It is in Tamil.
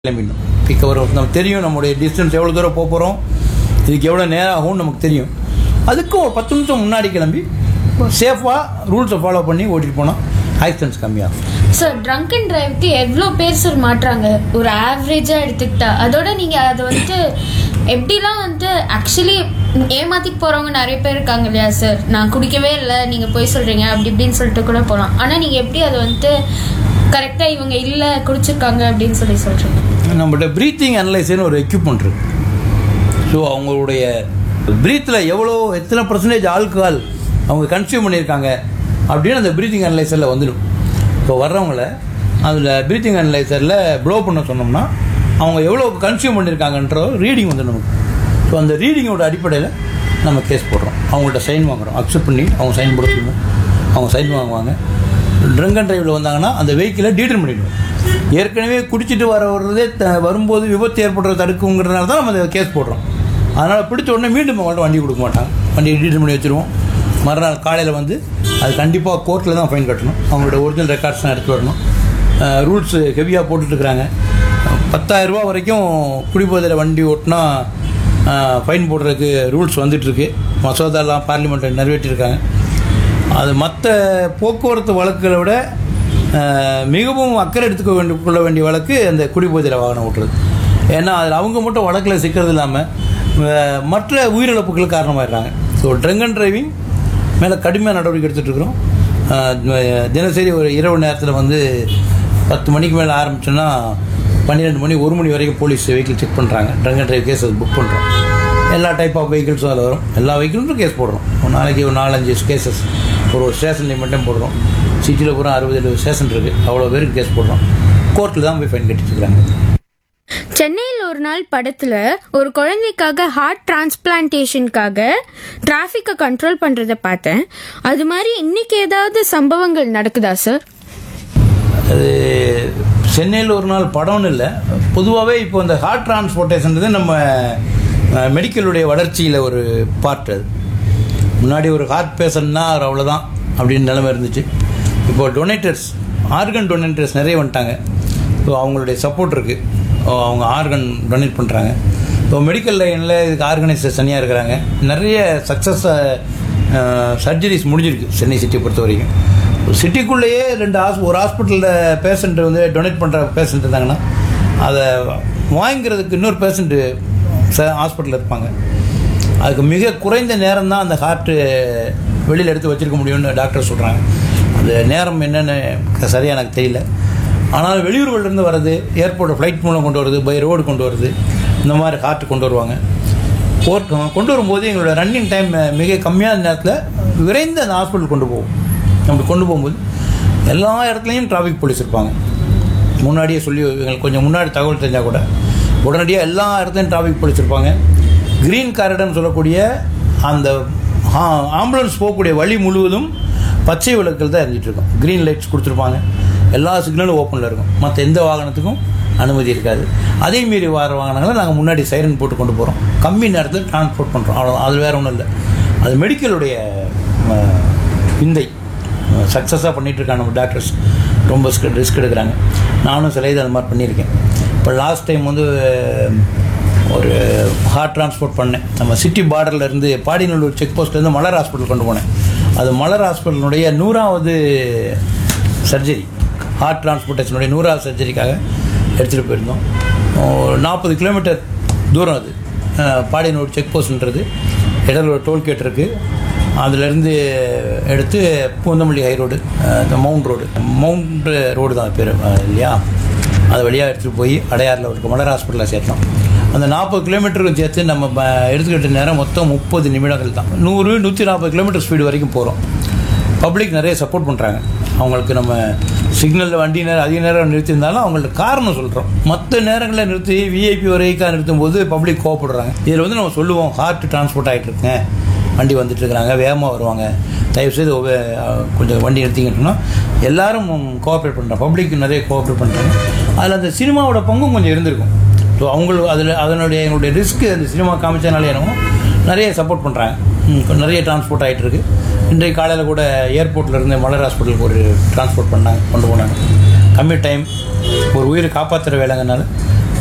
கிளம்பிடணும் பிக் ஒரு நமக்கு தெரியும் நம்மளுடைய டிஸ்டன்ஸ் எவ்வளோ தூரம் போக போகிறோம் இதுக்கு எவ்வளோ நேரம் ஆகும்னு நமக்கு தெரியும் அதுக்கு ஒரு பத்து நிமிஷம் முன்னாடி கிளம்பி சேஃபாக ரூல்ஸை ஃபாலோ பண்ணி ஓட்டிட்டு போனால் ஆக்சிடென்ட்ஸ் கம்மியாகும் சார் ட்ரங்க் அண்ட் டிரைவ்க்கு எவ்வளோ பேர் சார் மாட்டுறாங்க ஒரு ஆவரேஜாக எடுத்துக்கிட்டா அதோட நீங்கள் அதை வந்துட்டு எப்படிலாம் வந்துட்டு ஆக்சுவலி ஏமாத்திட்டு போகிறவங்க நிறைய பேர் இருக்காங்க இல்லையா சார் நான் குடிக்கவே இல்லை நீங்கள் போய் சொல்கிறீங்க அப்படி இப்படின்னு சொல்லிட்டு கூட போகலாம் ஆனால் நீங்கள் எப்படி அதை வந்துட்டு கரெக்டாக இவங்க இல்லை குடிச்சிருக்காங்க அப்படின்னு சொல்லி சொல்கிறீங்க நம்மகிட்ட ப்ரீத்திங் அனலைசர்னு ஒரு எக்யூப்மெண்ட் இருக்கு ஸோ அவங்களுடைய ப்ரீத்தில் எவ்வளோ எத்தனை பர்சன்டேஜ் ஆல்கஹால் அவங்க கன்சியூம் பண்ணியிருக்காங்க அப்படின்னு அந்த ப்ரீத்திங் அனலைசரில் வந்துடும் இப்போ வர்றவங்கள அதில் ப்ரீத்திங் அனலைசரில் ப்ளோ பண்ண சொன்னோம்னா அவங்க எவ்வளோ கன்சியூம் பண்ணியிருக்காங்கன்ற ரீடிங் வந்து நமக்கு ஸோ அந்த ரீடிங்கோட அடிப்படையில் நம்ம கேஸ் போடுறோம் அவங்கள்ட்ட சைன் வாங்குறோம் அக்செப்ட் பண்ணி அவங்க சைன் போட சொல்லுவோம் அவங்க சைன் வாங்குவாங்க ட்ரங்க் அண்ட் டிரைவில் வந்தாங்கன்னா அந்த வெஹிக்கிளை டீட்டர் பண்ணிடுவோம் ஏற்கனவே குடிச்சிட்டு வர வர்றதே த- வரும்போது விபத்து ஏற்படுறத தடுக்குங்கிறதுனால தான் நம்ம அந்த கேஸ் போடுறோம் அதனால் பிடிச்ச உடனே மீண்டும் அவங்கள்ட்ட வண்டி கொடுக்க மாட்டாங்க வண்டியை டீட்டர் பண்ணி வச்சுருவோம் மறுநாள் காலையில் வந்து அது கண்டிப்பாக கோர்ட்டில் தான் ஃபைன் கட்டணும் அவங்களோட ஒரிஜினல் ரெக்கார்ட்ஸ் தான் எடுத்து வரணும் ரூல்ஸ் ஹெவியாக போட்டுட்ருக்குறாங்க பத்தாயிரரூபா வரைக்கும் குடிபோதையில் வண்டி ஓட்டினா ஃபைன் போடுறதுக்கு ரூல்ஸ் வந்துட்டுருக்கு மசோதாலாம் பார்லிமெண்ட்டில் நிறைவேற்றிருக்காங்க அது மற்ற போக்குவரத்து வழக்குகளை விட அஹ், மிகவும் அக்கறை எடுத்துக்க வேண்டிய கொள்ள வேண்டிய வழக்கு அந்த குடிபோதையில் வாகனம் ஓட்டுறது ஏன்னா அதில் அவங்க மட்டும் வழக்கில் சிக்கிறது இல்லாமல் மற்ற உயிரிழப்புகளுக்கு காரணமாயிடுறாங்க ஸோ ட்ரங்க் அண்ட் டிரைவிங் மேலே கடுமையாக நடவடிக்கை எடுத்துகிட்டு இருக்கிறோம் அஹ், தினசரி ஒரு இரவு நேரத்தில் வந்து பத்து மணிக்கு மேலே ஆரம்பிச்சோன்னா பன்னிரெண்டு மணி ஒரு மணி வரைக்கும் போலீஸ் வெஹிக்கிள் செக் பண்ணுறாங்க drunk and drive case book பண்ணுறோம் எல்லா டைப் ஆஃப் வெஹிக்கிள்ஸும் அதில் வரும் எல்லா வெஹிக்கிளும் கேஸ் போடுறோம் ஒரு நாளைக்கு ஒரு நாலஞ்சு கேசஸ் ஒரு ஒரு ஸ்டேஷன்லேயும் மட்டும் போடுறோம் சிட்டியில் பூரா அறுபது எழுபது ஸ்டேஷன் இருக்குது அவ்வளோ பேருக்கு கேஸ் போடுறோம் கோர்ட்டில் தான் போய் ஃபைன் கட்டிட்டு இருக்காங்க சென்னையில் ஒரு நாள் படத்துல ஒரு குழந்தைக்காக ஹார்ட் டிரான்ஸ்பிளான்டேஷனுக்காக டிராஃபிக்கை கண்ட்ரோல் பண்றத பார்த்தேன் அது மாதிரி இன்னைக்கு ஏதாவது சம்பவங்கள் நடக்குதா சார் அது சென்னையில் ஒரு நாள் படம்னு இல்லை பொதுவாகவே இப்போ இந்த ஹார்ட் டிரான்ஸ்போர்ட்டேஷன்றது நம்ம அஹ், மெடிக்கலுடைய வளர்ச்சியில் ஒரு பார்ட் அது முன்னாடி ஒரு ஹார்ட் பேஷண்ட்னா அவர் அவ்வளோதான் அப்படின்னு நிலைமை இருந்துச்சு இப்போ டொனேட்டர்ஸ் ஆர்கன் டொனேட்டர்ஸ் நிறைய வந்துட்டாங்க ஸோ அவங்களுடைய சப்போர்ட் இருக்குது அவங்க ஆர்கன் டொனேட் பண்ணுறாங்க இப்போ மெடிக்கல் லைனில் இதுக்கு ஆர்கனைசர்ஸ் தனியாக இருக்கிறாங்க நிறைய சக்ஸஸ் சர்ஜரிஸ் முடிஞ்சிருக்கு சென்னை சிட்டியை பொறுத்த வரைக்கும் சிட்டிக்குள்ளேயே ரெண்டு ஹாஸ் ஒரு ஹாஸ்பிட்டலில் பேஷண்ட் வந்து டொனேட் பண்ணுற பேஷண்ட் இருந்தாங்கன்னா அதை வாங்கிக்கிறதுக்கு இன்னொரு பேஷண்ட்டு ஹாஸ்பிட்டலில் இருப்பாங்க அதுக்கு மிக குறைந்த நேரம் தான் அந்த ஹார்ட்டு வெளியில் எடுத்து வச்சிருக்க முடியும்னு டாக்டர் சொல்கிறாங்க அந்த நேரம் என்னென்னு சரியாக எனக்கு தெரியல ஆனால் வெளியூர்கள்லேருந்து வர்றது ஏர்போர்ட் ஃப்ளைட் மூலம் கொண்டு வருது பை ரோடு கொண்டு வருது இந்த மாதிரி ஹார்ட் கொண்டு வருவாங்க போர்ட் கொண்டு வரும்போது எங்களோட ரன்னிங் டைம் மிக கம்மியான நேரத்தில் விரைந்து அந்த ஹாஸ்பிட்டல் கொண்டு போவோம் அப்படி கொண்டு போகும்போது எல்லா இடத்துலையும் டிராஃபிக் போலீஸ் இருப்பாங்க முன்னாடியே சொல்லி எங்களுக்கு கொஞ்சம் முன்னாடி தகவல் தெரிஞ்சால் கூட உடனடியாக எல்லா இடத்துலையும் டிராஃபிக் போலீஸ் இருப்பாங்க க்ரீன் காரிடர்னு சொல்லக்கூடிய அந்த ஆ- ஆம்புலன்ஸ் போகக்கூடிய வழி முழுவதும் பச்சை விளக்குகள் தான் எரிஞ்சிட்டு இருக்கும் க்ரீன் லைட்ஸ் கொடுத்துருப்பாங்க எல்லா சிக்னலும் ஓப்பனில் இருக்கும் மற்ற எந்த வாகனத்துக்கும் அனுமதி இருக்காது அதே மீறி வர வாகனங்களை நாங்கள் முன்னாடி சைரன் போட்டு கொண்டு போகிறோம் கம்மி நேரத்தில் டிரான்ஸ்போர்ட் பண்ணுறோம் அவ்வளோ அது வேறு ஒன்றும் இல்லை அது மெடிக்கலுடைய அஹ், விந்தை சக்ஸஸாக பண்ணிகிட்டு இருக்காங்க நம்ம டாக்டர்ஸ் ரொம்ப ரிஸ்க் எடுக்கிறாங்க நானும் சில இது அது மாதிரி பண்ணியிருக்கேன் இப்போ லாஸ்ட் டைம் வந்து அஹ், ஒரு ஹார்ட் டிரான்ஸ்போர்ட் பண்ணேன் நம்ம சிட்டி பார்டர்ல இருந்து பாடிநல்லூர் செக் போஸ்ட்லேருந்து மலர் ஹாஸ்பிட்டல் கொண்டு போனேன் அது மலர் ஹாஸ்பிட்டலுடைய நூறாவது சர்ஜரி ஹார்ட் டிரான்ஸ்போர்ட்டேஷனுடைய நூறாவது சர்ஜரிக்காக எடுத்துகிட்டு போயிருந்தோம் ஒரு நாற்பது கிலோமீட்டர் தூரம் அது அஹ், பாடியனூர் செக் போஸ்ட்ன்றது இடையில ஒரு டோல்கேட் இருக்குது அதுலேருந்து எடுத்து பூந்தமல்லி ஹை ரோடு இந்த மவுண்ட் ரோடு மவுண்ட் ரோடு தான் பேர் இல்லையா அது வழியாக எடுத்துகிட்டு போய் அடையாறில் இருக்க மலர் ஹாஸ்பிட்டலில் சேர்த்தோம் அந்த நாற்பது கிலோமீட்டருக்கு சேர்த்து நம்ம ப- எடுத்துக்கிட்ட நேரம் மொத்தம் முப்பது நிமிடங்கள் தான் நூறு நூற்றி நாற்பது கிலோமீட்டர் ஸ்பீடு வரைக்கும் போகிறோம் பப்ளிக் நிறைய சப்போர்ட் பண்ணுறாங்க அவங்களுக்கு நம்ம சிக்னலில் வண்டி நேரம் அதிக நேரம் நிறுத்தியிருந்தாலும் அவங்கள்ட்ட காரணம் சொல்கிறோம் மற்ற நேரங்களில் நிறுத்தி விஐபி வரைக்கும் நிறுத்தும் போது பப்ளிக் கோவப்படுறாங்க இதில் வந்து நம்ம சொல்லுவோம் ஹார்ட் டிரான்ஸ்போர்ட் ஆகிட்டு இருக்குங்க வண்டி வந்துட்டு இருக்கிறாங்க வேகமாக வருவாங்க தயவுசெய்து ஒவ்வொரு, அஹ், கொஞ்சம் வண்டி நிறுத்திக்கிட்டோம்னா எல்லாரும் கோஆப்ரேட் பண்ணுறாங்க பப்ளிக் நிறைய கோஆப்ரேட் பண்ணுறாங்க அதில் அந்த சினிமாவோட பங்கும் கொஞ்சம் இருந்திருக்கும் ஸோ அவங்களுக்கு அதில் அதனுடைய எங்களுடைய ரிஸ்க்கு அந்த சினிமா காமிச்சனாலே என்னமோ நிறைய சப்போர்ட் பண்ணுறாங்க நிறைய டிரான்ஸ்போர்ட் ஆகிட்டு இருக்கு இன்றைக்கு காலையில் கூட ஏர்போர்ட்ல இருந்து மலர் ஹாஸ்பிட்டலுக்கு ஒரு டிரான்ஸ்போர்ட் பண்ணாங்க கொண்டு போனாங்க கம்மி டைம் ஒரு உயிரை காப்பாற்றுற வேலைங்கனால